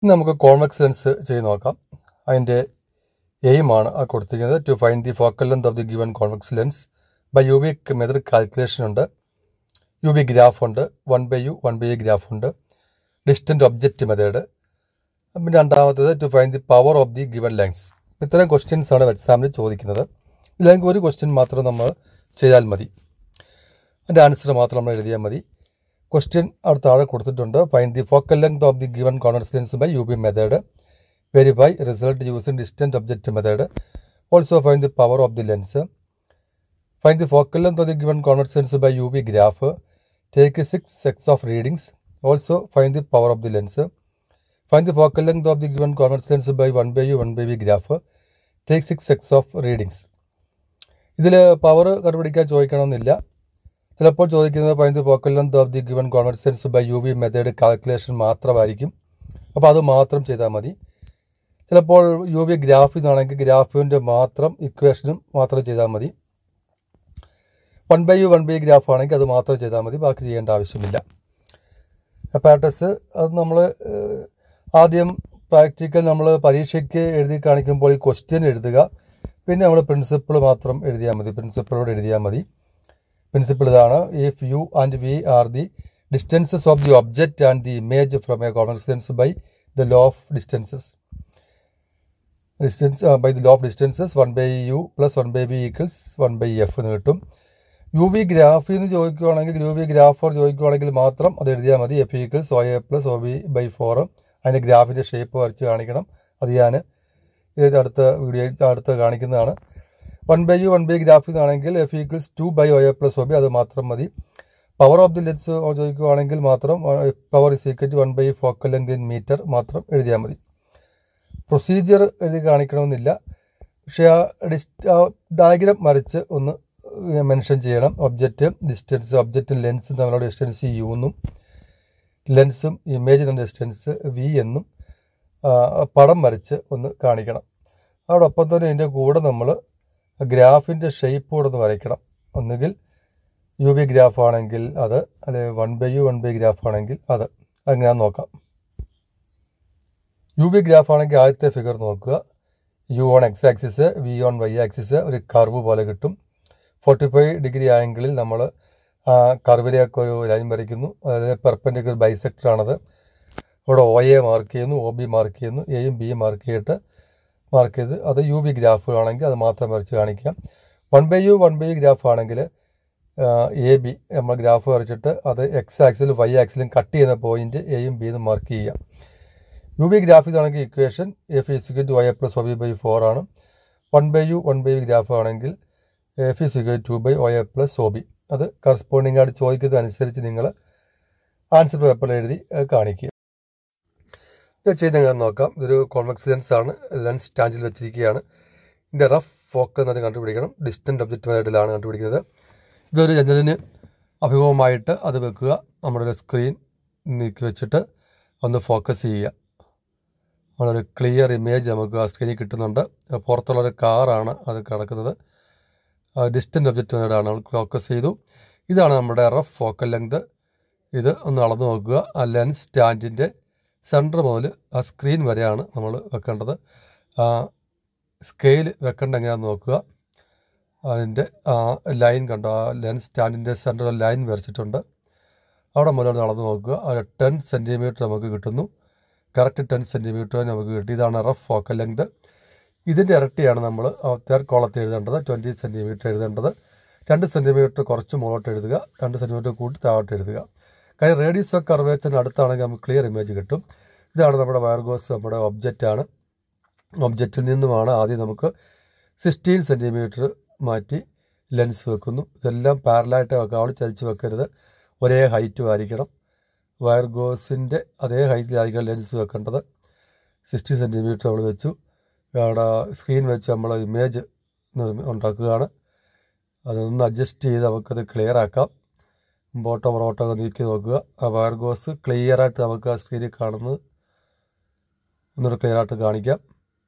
ഇനി നമുക്ക് convex lens ചെയ്ത് നോക്കാം അതിൻ്റെ എയിമാണ് ആ കൊടുത്തിരിക്കുന്നത് to find the focal length of the given convex lens by U V method calculation ഉണ്ട് യു വി ഗ്രാഫ് ഉണ്ട് one by U one by U graph ഉണ്ട് ഡിസ്റ്റൻറ്റ് ഒബ്ജക്റ്റ് മെത്തേഡ് പിന്നെ രണ്ടാമത്തേത് to find the power of the given lens ഇത്തരം questions ആണ് എക്സാമിന് ചോദിക്കുന്നത് ഇതിലേക്ക് ഒരു ക്വസ്റ്റ്യൻ മാത്രം നമ്മൾ ചെയ്താൽ മതി അതിൻ്റെ ആൻസർ മാത്രം നമ്മൾ എഴുതിയാൽ മതി ക്വസ്റ്റ്യൻ അവിടെ താഴെ കൊടുത്തിട്ടുണ്ട് find the focal length of the given convex lens by U B method verify result using distant object method also find the power of the lens find the focal length of the given convex lens by U B graph take six sets of readings also find the power of the lens find the focal length of the given convex lens by one by U one by V graph take six sets of readings ഇതിൽ power കണ്ടുപിടിക്കാൻ ചോദിക്കണമെന്നില്ല ചിലപ്പോൾ ചോദിക്കുന്നത് find the focal length of the given convex lens by U V method calculation മാത്രമായിരിക്കും അപ്പോൾ അത് മാത്രം ചെയ്താൽ മതി ചിലപ്പോൾ യു വി ഗ്രാഫിൽ നിന്നാണെങ്കിൽ ഗ്രാഫിൻ്റെ മാത്രം ഇക്വേഷനും മാത്രം ചെയ്താൽ മതി one by U one by graph ആണെങ്കിൽ അത് മാത്രം ചെയ്താൽ മതി ബാക്കി ചെയ്യേണ്ട ആവശ്യമില്ല അപ്പാറ്റസ് അത് നമ്മൾ ആദ്യം പ്രാക്ടിക്കൽ നമ്മൾ പരീക്ഷയ്ക്ക് എഴുതി കാണിക്കുമ്പോൾ ഈ ക്വസ്റ്റ്യൻ എഴുതുക പിന്നെ നമ്മൾ പ്രിൻസിപ്പിൾ മാത്രം എഴുതിയാൽ മതി പ്രിൻസിപ്പിളോട് എഴുതിയാൽ മതി പ്രിൻസിപ്പിൾ ഇതാണ് if U and V are the distances of the object and the image from a convex by the law of distances distance by the law of distances one by U plus one by V equals one by F എന്ന് കിട്ടും U V ഗ്രാഫിൽ നിന്ന് ചോദിക്കുവാണെങ്കിൽ U V ഗ്രാഫോർ ചോദിക്കുവാണെങ്കിൽ മാത്രം അത് എഴുതിയാൽ മതി F equals O A plus O B by four അതിൻ്റെ ഗ്രാഫിൻ്റെ ഷേപ്പ് വരച്ച് കാണിക്കണം അത് ഞാൻ ഇത് അടുത്ത വീഡിയോ അടുത്ത് കാണിക്കുന്നതാണ് one by U one by ഗ്രാഫിൽ നിന്നാണെങ്കിൽ F equals to by O A plus O B അത് മാത്രം മതി പവർ ഓഫ് ദി ലെൻസ് ചോദിക്കുവാണെങ്കിൽ മാത്രം power is equal to one by focal length in meter മാത്രം എഴുതിയാൽ മതി പ്രൊസീജിയർ എഴുതി കാണിക്കണമെന്നില്ല പക്ഷേ ആ ഡിസ്റ്റ് ആ ഡയഗ്രാം വരച്ച് ഒന്ന് മെൻഷൻ ചെയ്യണം ഒബ്ജക്റ്റ് ഡിസ്റ്റൻസ് ഒബ്ജക്റ്റും ലെൻസും തമ്മിലുള്ള ഡിസ്റ്റൻസ് യു എന്നും ലെൻസും ഇമേജിൻ്റെ ഡിസ്റ്റൻസ് വി എന്നും പടം വരച്ച് ഒന്ന് കാണിക്കണം അതോടൊപ്പം തന്നെ ഇതിൻ്റെ കൂടെ നമ്മൾ ഗ്രാഫിൻ്റെ ഷേപ്പ് കൂടെ ഒന്ന് വരയ്ക്കണം ഒന്നുകിൽ യു വി ഗ്രാഫ് ആണെങ്കിൽ അത് അല്ലെങ്കിൽ one by U one by graph ആണെങ്കിൽ അത് അങ്ങനെ നോക്കാം യു വി ഗ്രാഫ് ആണെങ്കിൽ ആദ്യത്തെ ഫിഗർ നോക്കുക U on X axis V on Y axis ഒരു കർവ് പോലെ കിട്ടും ഫോർട്ടി ഫൈവ് ഡിഗ്രി ആംഗിളിൽ നമ്മൾ കർവിലേക്ക് ഒരു ലൈൻ വരയ്ക്കുന്നു അതായത് പെർപ്പൻഡിക്കുലർ ബൈസെക്ടർ ആണത് ഇവിടെ ഒ എ മാർക്ക് ചെയ്യുന്നു ഒ ബി മാർക്ക് ചെയ്യുന്നു എയും ബിയും മാർക്ക് ചെയ്തിട്ട് മാർക്ക് ചെയ്ത് അത് യു ബി ഗ്രാഫുകളാണെങ്കിൽ അത് മാത്രം വരച്ച് കാണിക്കാം one by U one by graph ആണെങ്കിൽ എ ബി നമ്മൾ ഗ്രാഫ് വരച്ചിട്ട് അത് എക്സ് ആക്സിലും വൈ ആക്സിലും കട്ട് ചെയ്യുന്ന പോയിന്റ് എയും ബിയും മാർക്ക് ചെയ്യാം യു ബി ഗ്രാഫ് ഇതാണെങ്കിൽ equation F is equal to Y A plus O B by four ആണ് one by U one by graph ആണെങ്കിൽ F is equal to by O A plus O B അത് corresponding ആയിട്ട് ചോദിക്കുന്നതനുസരിച്ച് നിങ്ങൾ answer പേപ്പറിൽ എഴുതി കാണിക്കുക ഇത് ചെയ്ത് നിങ്ങൾ നോക്കാം ഇതൊരു കോൺവെക്സ് ലെൻസ് ആണ് ലെൻസ് സ്റ്റാൻഡിൽ വെച്ചിരിക്കുകയാണ് ഇതിൻ്റെ റഫ് ഫോക്ക് എന്നത് കണ്ടുപിടിക്കണം ഡിസ്റ്റൻറ്റ് ഒബ്ജക്റ്റ് മെത്തേഡിലാണ് കണ്ടുപിടിക്കുന്നത് ഇതൊരു ജനലിന് അഭിമുഖമായിട്ട് അത് വെക്കുക നമ്മുടെ ഒരു സ്ക്രീൻ നീക്കി വെച്ചിട്ട് ഒന്ന് ഫോക്കസ് ചെയ്യുക വളരെ ക്ലിയർ ഇമേജ് നമുക്ക് ആ സ്ക്രീനിൽ കിട്ടുന്നുണ്ട് പുറത്തുള്ളൊരു കാറാണ് അത് കിടക്കുന്നത് ഡിസ്റ്റൻറ്റ് ഒബ്ജക്റ്റ് മെത്തേഡാണ് നമ്മൾ ഫോക്കസ് ചെയ്തു ഇതാണ് നമ്മുടെ റഫ് ഫോക്കൽ ലെങ്ത് ഇത് ഒന്ന് അളന്നു നോക്കുക ആ ലെൻസ് സ്റ്റാൻഡിൻ്റെ സെൻറ്റർ മുതൽ ആ സ്ക്രീൻ വരെയാണ് നമ്മൾ വെക്കേണ്ടത് സ്കെയിൽ വെക്കേണ്ട എങ്ങനെയാണെന്ന് നോക്കുക അതിൻ്റെ ലൈൻ കണ്ടോ ആ ലെൻസ് സ്റ്റാൻഡിൻ്റെ സെൻറ്ററിൽ ലൈൻ വരച്ചിട്ടുണ്ട് അവിടെ മുതൽ നടന്നു നോക്കുക ഒരു ടെൻ സെൻറ്റിമീറ്റർ നമുക്ക് കിട്ടുന്നു കറക്റ്റ് ടെൻ സെൻറ്റിമീറ്റർ നമുക്ക് കിട്ടി ഇതാണ് റഫ് ഫോക്കൽ ലെങ്ത് ഇതിൻ്റെ ഇരട്ടിയാണ് നമ്മൾ തേർഡ് കോളത്തിൽ എഴുതേണ്ടത് ട്വൻറ്റി സെൻറ്റിമീറ്റർ എഴുതേണ്ടത് രണ്ട് സെൻറ്റിമീറ്റർ കുറച്ച് മുകളോട്ട് എഴുതുക രണ്ട് സെൻറ്റിമീറ്റർ കൂട്ടി താഴോട്ട് എഴുതുക കാര്യം റേഡിയസ് ഓഫ് കർവേച്ചറിന് അടുത്താണെങ്കിൽ നമുക്ക് ക്ലിയർ ഇമേജ് കിട്ടും ഇതാണ് നമ്മുടെ വയർഗോസ് നമ്മുടെ ഒബ്ജക്റ്റാണ് ഒബ്ജക്റ്റിൽ നിന്നുമാണ് ആദ്യം നമുക്ക് സിക്സ്റ്റീൻ സെൻറ്റിമീറ്റർ മാറ്റി ലെൻസ് വെക്കുന്നു ഇതെല്ലാം പാരലായിട്ട് വെക്കാം അവിടെ ചലിച്ച് വെക്കരുത് ഒരേ ഹൈറ്റും ആയിരിക്കണം വയർഗോസിൻ്റെ അതേ ഹൈറ്റിലായിരിക്കണം ലെൻസ് വെക്കേണ്ടത് സിക്സ്റ്റി സെൻറ്റിമീറ്റർ നമ്മൾ വെച്ചു അവിടെ സ്ക്രീൻ വെച്ച് നമ്മൾ ഇമേജ് ഉണ്ടാക്കുകയാണ് അതൊന്ന് അഡ്ജസ്റ്റ് ചെയ്ത് നമുക്കത് ക്ലിയർ ആക്കാം മുമ്പോട്ടോ പുറകോട്ടോ ഒക്കെ നീക്കി നോക്കുക ആ വയർഗോസ് ക്ലിയർ ആയിട്ട് നമുക്ക് ആ സ്ക്രീനിൽ കാണുന്നത് ഒന്നുകൂടെ ക്ലിയർ ആയിട്ട് കാണിക്കാം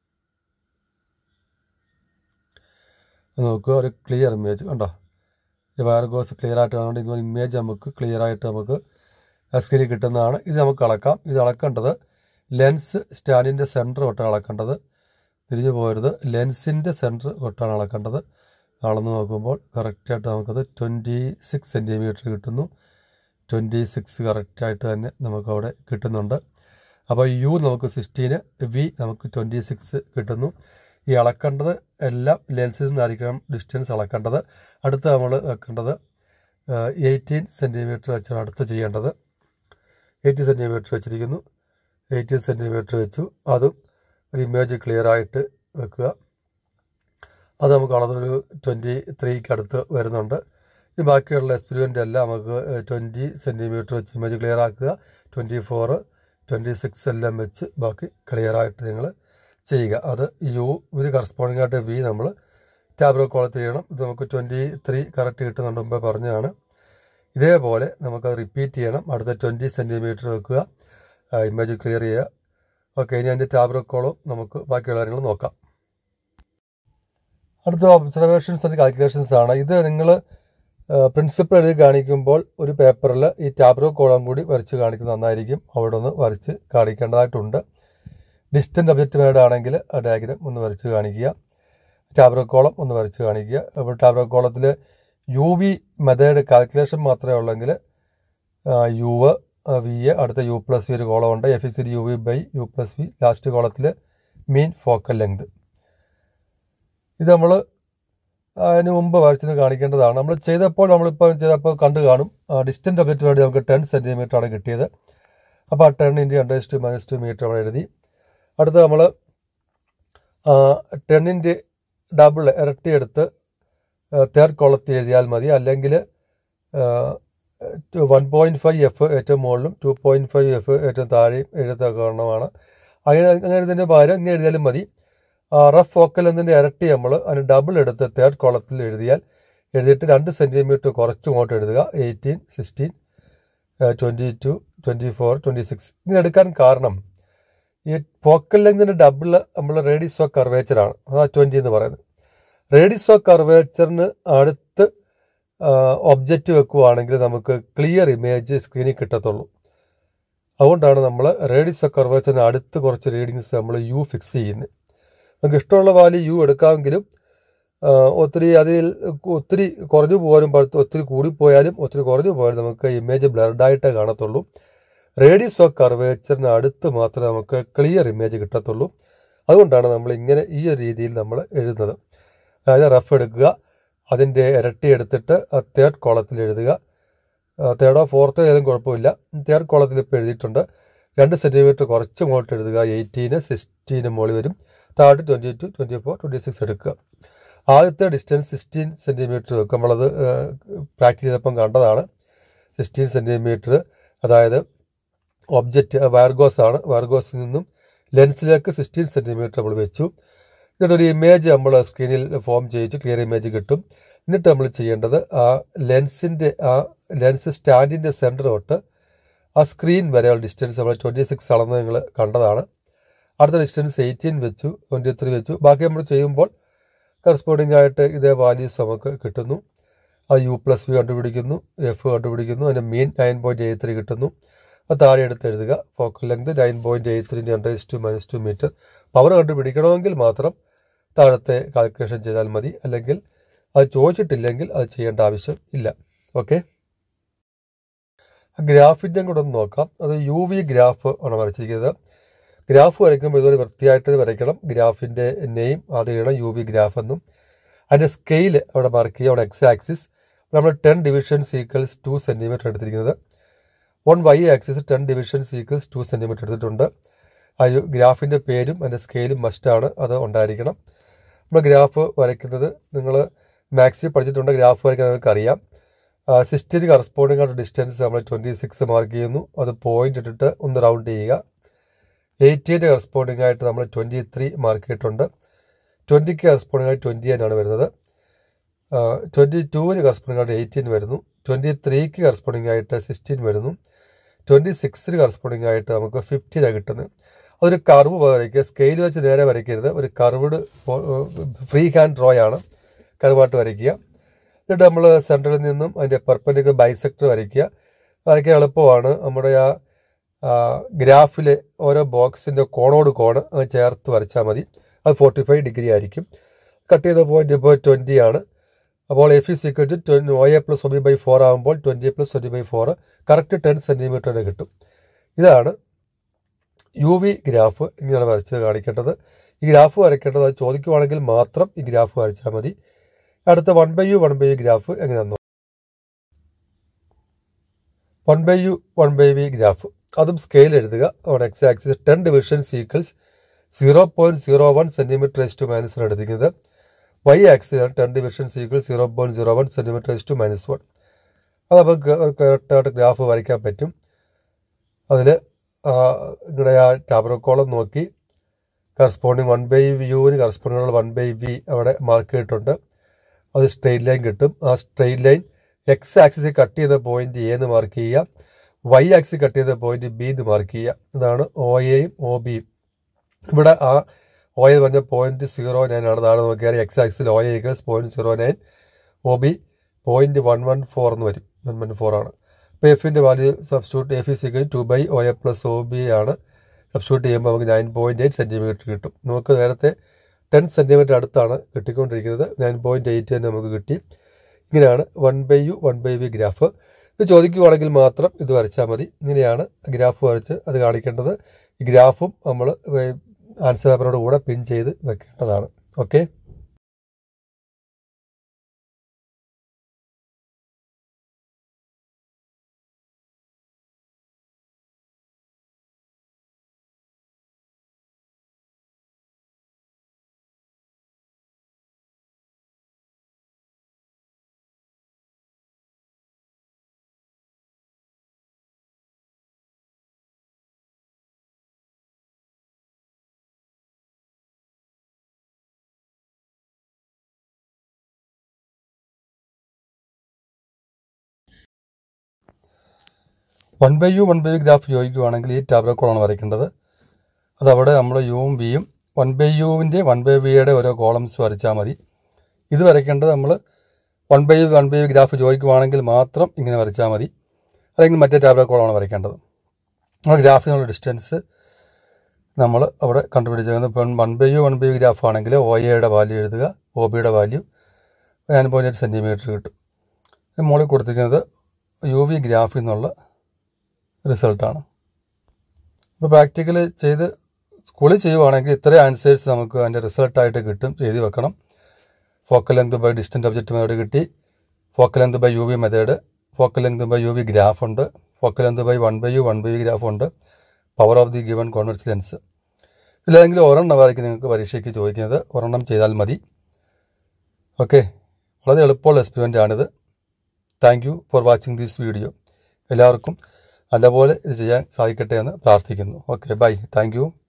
നോക്കുക ഒരു ക്ലിയർ ഇമേജ് കണ്ടോ ഈ വയർഗോസ് ക്ലിയർ ആയിട്ട് കാണുന്നുണ്ട് ഇമേജ് നമുക്ക് ക്ലിയർ ആയിട്ട് നമുക്ക് ആ സ്ക്രീനിൽ കിട്ടുന്നതാണ് ഇത് നമുക്ക് അളക്കാം ഇത് അളക്കേണ്ടത് ലെൻസ് സ്റ്റാൻഡിൻ്റെ സെൻറ്റർ തൊട്ടാണ് അളക്കേണ്ടത് തിരിഞ്ഞു പോകരുത് ലെൻസിൻ്റെ സെൻറ്റർ തൊട്ടാണ് അളക്കേണ്ടത് അളന്ന് നോക്കുമ്പോൾ കറക്റ്റായിട്ട് നമുക്കത് ട്വൻറ്റി സിക്സ് സെൻറ്റിമീറ്റർ കിട്ടുന്നു ട്വൻറ്റി സിക്സ് കറക്റ്റായിട്ട് തന്നെ നമുക്കവിടെ കിട്ടുന്നുണ്ട് അപ്പോൾ യു നമുക്ക് സിക്സ്റ്റീന് വി നമുക്ക് ട്വൻറ്റി സിക്സ് കിട്ടുന്നു ഈ അളക്കേണ്ടത് എല്ലാം ലെൻസിൽ നിന്നായിരിക്കണം ഡിസ്റ്റൻസ് അളക്കേണ്ടത് അടുത്ത് നമ്മൾ വെക്കേണ്ടത് എയ്റ്റീൻ സെൻറ്റിമീറ്റർ വെച്ചാണ് അടുത്ത് ചെയ്യേണ്ടത് എയ്റ്റീൻ സെൻറ്റിമീറ്റർ വെച്ചിരിക്കുന്നു എയ്റ്റീൻ സെൻറ്റിമീറ്റർ വെച്ചു അതും ഒരു ഇമേജ് ക്ലിയർ ആയിട്ട് വെക്കുക അത് നമുക്ക് അളന്നൊരു ട്വൻറ്റി ത്രീക്ക് അടുത്ത് വരുന്നുണ്ട് ഈ ബാക്കിയുള്ള എക്സ്പെരിമെൻ്റ് എല്ലാം നമുക്ക് ട്വൻറ്റി സെൻറ്റിമീറ്റർ വെച്ച് ഇമേജ് ക്ലിയർ ആക്കുക ട്വൻറ്റി ഫോറ് ട്വൻറ്റി സിക്സ് എല്ലാം വെച്ച് ബാക്കി ക്ലിയർ ആയിട്ട് നിങ്ങൾ ചെയ്യുക അത് യു ഇതിന് കറസ്പോണ്ടിങ് ആയിട്ട് വി നമ്മൾ ടാബ്ലോ കോളത്ത് ചെയ്യണം ഇത് നമുക്ക് ട്വൻറ്റി ത്രീ കറക്റ്റ് കിട്ടുന്നുണ്ട് മുമ്പേ പറഞ്ഞതാണ് ഇതേപോലെ നമുക്കത് റിപ്പീറ്റ് ചെയ്യണം അടുത്ത ട്വൻറ്റി സെൻറ്റിമീറ്റർ വെക്കുക ഇമേജ് ക്ലിയർ ചെയ്യുക ഓക്കെ ഇനി അതിൻ്റെ ടാബ്ലോ കോളും നമുക്ക് ബാക്കിയുള്ള കാര്യങ്ങൾ നോക്കാം അടുത്ത ഒബ്സർവേഷൻസ് ആൻഡ് കാൽക്കുലേഷൻസ് ആണ് ഇത് നിങ്ങൾ പ്രിൻസിപ്പിൾ എഴുതി കാണിക്കുമ്പോൾ ഒരു പേപ്പറിൽ ഈ ടാബ്ലോ കോളം കൂടി വരച്ച് കാണിക്കുന്നത് നന്നായിരിക്കും അവിടെ ഒന്ന് വരച്ച് കാണിക്കേണ്ടതായിട്ടുണ്ട് ഡിസ്റ്റൻ്റ് ഒബ്ജക്റ്റ് മേഡ് ആണെങ്കിൽ ആ ഡയഗ്രാം ഒന്ന് വരച്ച് കാണിക്കുക ടാബ്ലോ കോളം ഒന്ന് വരച്ച് കാണിക്കുക അപ്പോൾ ടാബ്ലോ കോളത്തിൽ യു വി മെത്തേഡ് കാൽക്കുലേഷൻ മാത്രമേ ഉള്ളെങ്കിൽ യു വി എ അടുത്ത യു പ്ലസ് വി ഒരു കോളം ഉണ്ട് F is U V by U plus V last കോളത്തിൽ മീൻ ഫോക്കൽ ലെങ്ത് ഇത് നമ്മൾ അതിന് മുമ്പ് വരച്ചത് കാണിക്കേണ്ടതാണ് നമ്മൾ ചെയ്തപ്പോൾ നമ്മളിപ്പോൾ ചെയ്തപ്പോൾ കണ്ടു കാണും ഡിസ്റ്റൻറ്റ് ഒബ്ജക്റ്റ് വേണ്ടി നമുക്ക് ടെൻ സെൻറ്റിമീറ്റർ ആണ് കിട്ടിയത് അപ്പോൾ ആ ten into hundred to minus two meter നമ്മൾ എഴുതി അടുത്ത് നമ്മൾ ടെന്നിൻ്റെ ഡബിൾ ഇരട്ടി എടുത്ത് തേർഡ് കോളത്തിൽ എഴുതിയാൽ മതി അല്ലെങ്കിൽ വൺ പോയിൻറ്റ് ഫൈവ് എഫ് ഏറ്റവും മുകളിലും ടു പോയിൻറ്റ് ഫൈവ് എഫ് ഏറ്റവും താഴെയും എഴുതക്കവണ്ണമാണ് അങ്ങനെ അങ്ങനെ എഴുതുന്നതിന് പകരം ഇങ്ങനെ എഴുതിയാലും മതി റഫ് ഫോക്കൽ എന്നതിൻ്റെ ഇരട്ടി നമ്മൾ അതിന് ഡബിൾ എടുത്ത് തേർഡ് കോളത്തിൽ എഴുതിയാൽ എഴുതിയിട്ട് രണ്ട് സെൻറ്റിമീറ്റർ കുറച്ച് ഇങ്ങോട്ട് എഴുതുക eighteen sixteen twenty two twenty four twenty six ഇങ്ങനെ എടുക്കാൻ കാരണം ഈ ഫോക്കൽ ലെങ്തിൻ്റെ ഡബിൾ നമ്മൾ റേഡിയസ് ഓഫ് കർവേച്ചറാണ് അതാ ട്വൻറ്റി എന്ന് പറയുന്നത് റേഡിയസ് ഓഫ് കർവേച്ചറിന് അടുത്ത് ഒബ്ജക്റ്റ് വെക്കുവാണെങ്കിൽ നമുക്ക് ക്ലിയർ ഇമേജ് സ്ക്രീനിൽ കിട്ടത്തുള്ളൂ അതുകൊണ്ടാണ് നമ്മൾ റേഡിയസ് ഓഫ് കർവേച്ചറിന് അടുത്ത് കുറച്ച് റീഡിങ്സ് നമ്മൾ യു ഫിക്സ് ചെയ്യുന്നത് നമുക്ക് ഇഷ്ടമുള്ള വാല്യൂ യു എടുക്കാമെങ്കിലും ഒത്തിരി അതിൽ ഒത്തിരി കുറഞ്ഞു പോകാനും ഒത്തിരി കൂടിപ്പോയാലും ഒത്തിരി കുറഞ്ഞു പോയാലും നമുക്ക് ഇമേജ് ബ്ലർഡായിട്ടേ കാണത്തുള്ളൂ റേഡിയസ് ഓഫ് കർവേച്ചറിന് അടുത്ത് മാത്രമേ നമുക്ക് ക്ലിയർ ഇമേജ് കിട്ടത്തുള്ളൂ അതുകൊണ്ടാണ് നമ്മൾ ഇങ്ങനെ ഈ ഒരു രീതിയിൽ നമ്മൾ എഴുതുന്നത് അതായത് റഫ് എടുക്കുക അതിൻ്റെ ഇരട്ടി എടുത്തിട്ട് തേർഡ് കോളത്തിൽ എഴുതുക തേർഡോ ഫോർത്തോ ഏതും കുഴപ്പമില്ല തേർഡ് കോളത്തിൽ ഇപ്പോൾ എഴുതിയിട്ടുണ്ട് രണ്ട് സെൻറ്റിമീറ്റർ കുറച്ച് മുകളിട്ട് എഴുതുക എയ്റ്റീന് സിക്സ്റ്റീന് മുകളിൽ വരും താഴെ twenty two twenty four twenty six എടുക്കുക ആദ്യത്തെ ഡിസ്റ്റൻസ് സിക്സ്റ്റീൻ സെൻറ്റിമീറ്റർ വെക്കും നമ്മളത് പ്രാക്ടീസ് ചെയ്തപ്പം കണ്ടതാണ് സിക്സ്റ്റീൻ സെൻറ്റിമീറ്റർ അതായത് ഒബ്ജക്റ്റ് വയർഗോസ് ആണ് വയർഗോസിൽ നിന്നും ലെൻസിലേക്ക് സിക്സ്റ്റീൻ സെൻറ്റിമീറ്റർ നമ്മൾ വെച്ചു എന്നിട്ടൊരു ഇമേജ് നമ്മൾ സ്ക്രീനിൽ ഫോം ചെയ്യിച്ച് ക്ലിയർ ഇമേജ് കിട്ടും എന്നിട്ട് നമ്മൾ ചെയ്യേണ്ടത് ആ ലെൻസിൻ്റെ ആ ലെൻസ് സ്റ്റാൻഡിൻ്റെ സെൻറ്റർ തൊട്ട് ആ സ്ക്രീൻ വരെയുള്ള ഡിസ്റ്റൻസ് നമ്മൾ ട്വൻറ്റി സിക്സ് അളന്ന് നിങ്ങൾ കണ്ടതാണ് അടുത്ത ഡിസ്റ്റൻസ് എയ്റ്റീൻ വെച്ചു ട്വൻറ്റി ത്രീ വെച്ചു ബാക്കി നമ്മൾ ചെയ്യുമ്പോൾ കറസ്പോണ്ടിങ് ആയിട്ട് ഇതേ വാല്യൂസ് നമുക്ക് കിട്ടുന്നു അത് യു പ്ലസ് വി കണ്ടുപിടിക്കുന്നു എഫ് കണ്ടുപിടിക്കുന്നു അതിൻ്റെ mean nine point eight three കിട്ടുന്നു അത് താഴെ എടുത്ത് എഴുതുക focal length nine point eight three hundred to minus two meter power കണ്ടുപിടിക്കണമെങ്കിൽ മാത്രം താഴത്തെ കാൽക്കുലേഷൻ ചെയ്താൽ മതി അല്ലെങ്കിൽ അത് ചോദിച്ചിട്ടില്ലെങ്കിൽ അത് ചെയ്യേണ്ട ആവശ്യം ഇല്ല ഓക്കെ ഗ്രാഫിൻ്റെ കൂടെ ഒന്ന് നോക്കാം അത് യു വി ഗ്രാഫ് ആണ് വരച്ചിരിക്കുന്നത് ഗ്രാഫ് വരയ്ക്കുമ്പോൾ ഇതുപോലെ വൃത്തിയായിട്ട് വരയ്ക്കണം ഗ്രാഫിൻ്റെ നെയിം അത് ചെയ്യണം യു വി ഗ്രാഫ് എന്നും അതിൻ്റെ സ്കെയിൽ അവിടെ മാർക്ക് ചെയ്യുക അവിടെ എക്സ് ആക്സിസ് നമ്മൾ ten division is equals two centimeter എടുത്തിരിക്കുന്നത് one Y axis ten division is equals two centimeter എടുത്തിട്ടുണ്ട് ആ ഗ്രാഫിൻ്റെ പേരും അതിൻ്റെ സ്കെയിലും മസ്റ്റാണ് അത് ഉണ്ടായിരിക്കണം നമ്മൾ ഗ്രാഫ് വരയ്ക്കുന്നത് നിങ്ങൾ മാക്സി പഠിച്ചിട്ടുണ്ട് ഗ്രാഫ് വരയ്ക്കുന്നത് നിങ്ങൾക്ക് അറിയാം സിക്സ്റ്റീന് കറസ്പോണ്ടിങ് ആയിട്ട് ഡിസ്റ്റൻസ് നമ്മൾ ട്വൻറ്റി സിക്സ് മാർക്ക് ചെയ്യുന്നു അത് പോയിന്റ് ഇട്ടിട്ട് ഒന്ന് റൗണ്ട് ചെയ്യുക എയ്റ്റീൻ്റെ കറസ്പോണ്ടിങ് ആയിട്ട് നമ്മൾ ട്വൻറ്റി ത്രീ മാർക്ക് ചെയ്തിട്ടുണ്ട് ട്വൻറ്റിക്ക് കറസ്പോണ്ടിങ് ആയിട്ട് ട്വൻറ്റി ആണ് വരുന്നത് ട്വൻറ്റി ടൂവിന് കറസ്പോണ്ടിങ് ആയിട്ട് എയ്റ്റീൻ വരുന്നു ട്വൻറ്റി ത്രീക്ക് കറസ്പോണ്ടിങ് ആയിട്ട് സിക്സ്റ്റീൻ വരുന്നു ട്വൻറ്റി സിക്സിന് കറസ്പോണ്ടിങ് ആയിട്ട് നമുക്ക് ഫിഫ്റ്റീനാണ് കിട്ടുന്നത് അതൊരു കർവ് വരയ്ക്കുക സ്കെയിൽ വെച്ച് നേരെ വരയ്ക്കരുത് ഒരു കർവ്ഡ് ഫ്രീ ഹാൻഡ് ഡ്രോ ആണ് കർവായിട്ട് വരയ്ക്കുക എന്നിട്ട് നമ്മൾ സെൻറ്ററിൽ നിന്നും അതിൻ്റെ പെർപ്പൻഡിക്കുലർ ബൈസെക്ടർ വരയ്ക്കുക വരയ്ക്കാൻ എളുപ്പമാണ് നമ്മുടെ ആ ഗ്രാഫിലെ ഓരോ ബോക്സിൻ്റെ കോണോട് കോണ് അത് ചേർത്ത് വരച്ചാൽ മതി അത് ഫോർട്ടി ഫൈവ് ഡിഗ്രി ആയിരിക്കും കട്ട് ചെയ്ത പോയിന്റ് ഇപ്പോൾ ട്വൻറ്റി ആണ് അപ്പോൾ F is equal to O A plus O B by four ആകുമ്പോൾ twenty plus twenty by four correct ten സെൻറ്റിമീറ്ററിന് കിട്ടും ഇതാണ് യു വി ഗ്രാഫ് ഇങ്ങനെയാണ് വരച്ചത് കാണിക്കേണ്ടത് ഈ ഗ്രാഫ് വരയ്ക്കേണ്ടത് അത് ചോദിക്കുവാണെങ്കിൽ മാത്രം ഈ ഗ്രാഫ് വരച്ചാൽ മതി അടുത്ത one by U one by U graph എങ്ങനെയാണെന്ന് one by U one by V graph അതും സ്കെയിൽ എഴുതുക on X axis ten divisions equals zero point zero one centimeter S to minus എടുത്തിരിക്കുന്നത് വൈ ആക്സിലാണ് ten divisions equal zero point zero one centimeter S to minus one അത് നമുക്ക് കറക്റ്റായിട്ട് graph വരയ്ക്കാൻ പറ്റും അതിൽ ഇവിടെ ആ ടാബ്രോക്കോളം നോക്കി കറസ്പോണ്ടിങ് വൺ ബൈ യുവിന് കറസ്പോണ്ടിങ്ങുള്ള വൺ ബൈ വി അവിടെ മാർക്ക് ചെയ്തിട്ടുണ്ട് അത് സ്ട്രെയിറ്റ് ലൈൻ കിട്ടും ആ straight line X axis cut ചെയ്ത പോയിന്റ് എ എന്ന് മാർക്ക് ചെയ്യുക വൈ ആക്സിസ് കട്ട് ചെയ്ത പോയിന്റ് ബി എന്ന് മാർക്ക് ചെയ്യുക ഇതാണ് ഒ എയും ഒ ബിയും ഇവിടെ ആ ഒ എന്ന് പറഞ്ഞ പോയിന്റ് സീറോ നയൻ ആണ് താഴെ നോക്കിയാൽ എക്സ് ആക്സിൽ O A equals point zero nine O B point one one four എന്ന് വരും വൺ വൺ ഫോർ ആണ് അപ്പോൾ എഫിൻ്റെ value substitute F is equal to by O A plus O B ആണ് സബ്സ്റ്റിറ്റ്യൂട്ട് ചെയ്യുമ്പോൾ നമുക്ക് നയൻ പോയിന്റ് എയ്റ്റ് സെൻറ്റിമീറ്റർ കിട്ടും നമുക്ക് നേരത്തെ ടെൻ സെൻറ്റിമീറ്റർ അടുത്താണ് കിട്ടിക്കൊണ്ടിരിക്കുന്നത് നയൻ പോയിന്റ് എയ്റ്റ് തന്നെ നമുക്ക് കിട്ടി ഇങ്ങനെയാണ് one by U one by V graph ഇത് ചോദിക്കുവാണെങ്കിൽ മാത്രം ഇത് വരച്ചാൽ മതി ഇങ്ങനെയാണ് ഗ്രാഫ് വരച്ച് അത് കാണിക്കേണ്ടത് ഈ ഗ്രാഫും നമ്മൾ ആൻസർ പേപ്പറിനോട് കൂടെ പിൻ ചെയ്ത് വെക്കേണ്ടതാണ് okay one by U one by U graph ചോദിക്കുവാണെങ്കിൽ ഈ ടാബ്ലക്കോളാണ് വരയ്ക്കേണ്ടത് അതവിടെ നമ്മൾ യുവും ബിയും വൺ ബൈ യുവിൻ്റെ വൺ ബൈ വിയുടെ ഓരോ കോളംസ് വരച്ചാൽ മതി ഇത് വരയ്ക്കേണ്ടത് നമ്മൾ one by one by graph ചോദിക്കുവാണെങ്കിൽ മാത്രം ഇങ്ങനെ വരച്ചാൽ മതി അല്ലെങ്കിൽ മറ്റേ ടാബ്ലക്കോളാണ് വരയ്ക്കേണ്ടത് നമ്മുടെ ഗ്രാഫിനുള്ള ഡിസ്റ്റൻസ് നമ്മൾ അവിടെ കണ്ടുപിടിച്ചേക്കുന്നത് ഇപ്പം one by U one by U graph ആണെങ്കിൽ ഒ എയുടെ വാല്യൂ എഴുതുക ഒ ബിയുടെ value nine point eight centimeter കിട്ടും മുകളിൽ കൊടുത്തിരിക്കുന്നത് യു വി ഗ്രാഫിൽ നിന്നുള്ള റിസൾട്ടാണ് ഇപ്പോൾ പ്രാക്ടിക്കൽ ചെയ്ത് സ്കൂളിൽ ചെയ്യുവാണെങ്കിൽ ഇത്രയും ആൻസേഴ്സ് നമുക്ക് അതിൻ്റെ റിസൾട്ടായിട്ട് കിട്ടും എഴുതി വെക്കണം focal length by distant object method കിട്ടി focal length by U V method focal length by U V graph ഉണ്ട് focal length by one by U one by U graph ഉണ്ട് power of the given convex lens ഇതിലേതെങ്കിലും ഒരെണ്ണമായിരിക്കും നിങ്ങൾക്ക് പരീക്ഷയ്ക്ക് ചോദിക്കുന്നത് ഒരെണ്ണം ചെയ്താൽ മതി ഓക്കെ വളരെ എളുപ്പമുള്ള എക്സ്പെരിമെൻ്റ് ആണിത് thank you for watching this video എല്ലാവർക്കും നല്ലപോലെ ഇത് ചെയ്യാൻ സാധിക്കട്ടെ എന്ന് പ്രാർത്ഥിക്കുന്നു ഓക്കെ ബൈ താങ്ക് യു